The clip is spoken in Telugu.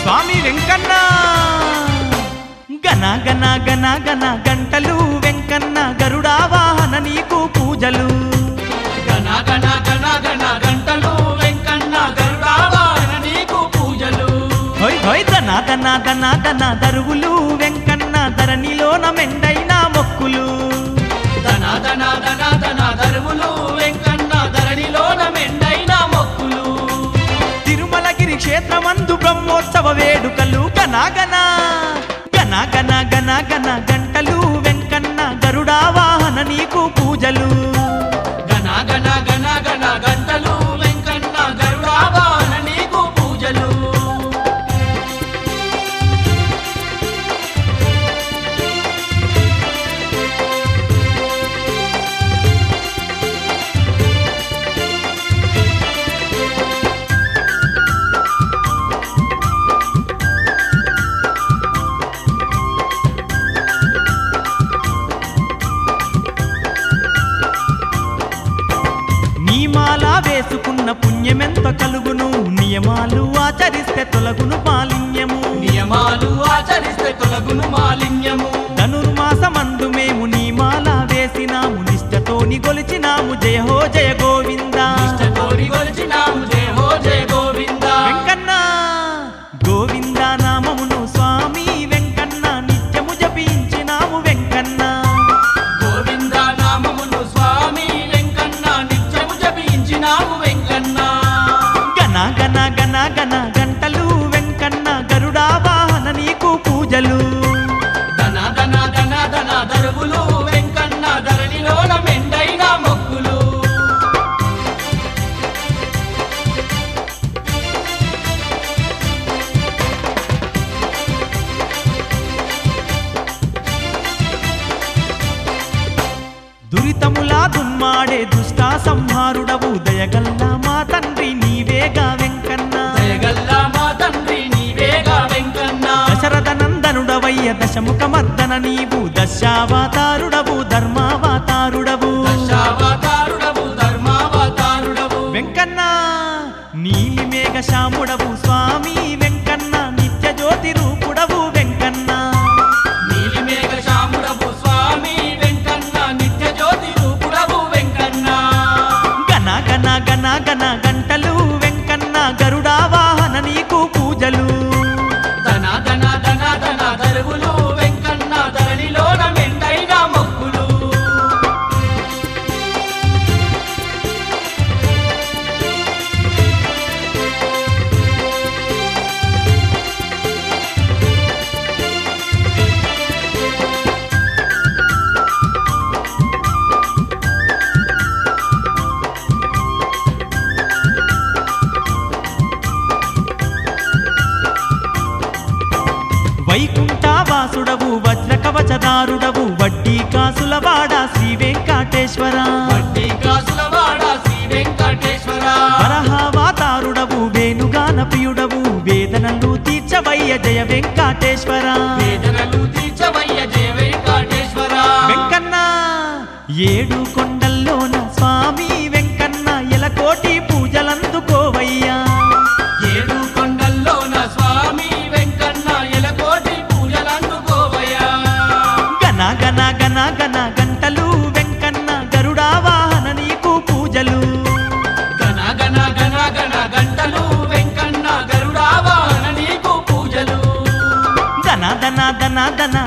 స్వామి వెంకన్న గన గన గన గన గంటలు వెంకన్న గరుడా వాహన నీకు పూజలు గణ గణ గణ గణ గంటలు వెంకన్న గరుడావాహన నీకు పూజలు హొయ్ హొయ్ దన దన దన దన దరువులు వెంకన్న ధరణిలోన మెండైన మొక్కులు ధన ధన ధన ధన ధరువులు వెంకన్న ధరణిలోన మెండైన మొక్కులు తిరుమలగిరి క్షేత్రమందు బ్రహ్మోత్సవ వేడుకలు గన గన గన గన గన గన గంటలు వెంకన్న గరుడా వాహన నీకు పూజలు గణ గణ గణ గణ గంటలు వెంకన్న గరుడావాహన నీకు పూజలు నీమాల వేసుకున్న పుణ్యమెంత కలుగును నియమాలు ఆచరిస్తే తొలగును మాలిన్యము నియమాలు ఆచరిస్తే తొలగును మాలిన్యము ధనుర్మాసమందు మేము నీమాల వేసినాము నిష్టతోని గొలిచినాము జయ హో జయ గోవింద ఇష్ట కోరి కొలిచినాము జయ హో జయ గోవింద వెంకన్న గోవింద నామమును స్వామి వెంకన్న నిత్యము జపించినాము వెంకన్న గోవింద నామమును స్వామి వెంకన్న నిత్యము జపించినాము వెంకన్న గన గన గన గన గంటలు వెంకన్న గరుడా వాహన నీకు పూజలు ధన ధన ధన ధన దరువులు వెంకన్న ధరణిలోన మెండైన మొక్కులు దురితములా దుమ్మాడే దుష్ట సంహారుడవు దయగల్లా మా తండ్రి నీవేగా వెంకన్న దయగల్లా మా తండ్రి నీవేగా వెంకన్న దశరథ నందనుడవయ్య దశముఖ మర్దన నీవు దశావతారుడవు ధర్మావతారుడవు దశావతారుడవు ధర్మావతారుడవు వెంకన్న నీలి మేఘ శ్యాముడవు స్వామి వెంకన్న నిత్య జ్యోతి రూపుడవు వెంకన్న నీలిమేఘ శ్యాముడవు స్వామి వెంకన్న నిత్య జ్యోతి రూపుడవు వెంకన్న గన గన గన గన గంటలు వెంకన్న గరుడా వాహన నీకు పూజలు ధన ధన ధన ధన దరువులు వెంకన్న ధరణిలోన మెండైన మొక్కులు వైకుంఠవాసుడవు వజ్ర కవచదారుడవు వడ్డీ కాసులవాడ శ్రీ వెంకటేశ్వర వడ్డీ కాసులవాడ శ్రీ వెంకటేశ్వర వరహావతారుడవు వేణుగాన ప్రియుడవు వేదనలు తీర్చవయ్య జయ వెంకటేశ్వర వేదనలు తీర్చవయ్య జయ వెంకటేశ్వర వెంకన్న ఏడు కొండల్లోన స్వామి వెంకన్న ఎలకోటి పూజలందుకోవయ్యా ఏడు కొండల్లోన స్వామి వెంకన్న ఎలకోటి పూజలందుకోవయ్యా గన గన గన గన గంటలు వెంకన్న గరుడా వాహన నీకు పూజలు గణ గణ గణ గణ గంటలు వెంకన్న గరుడావాహన నీకు పూజలు ధన ధన ధన ధన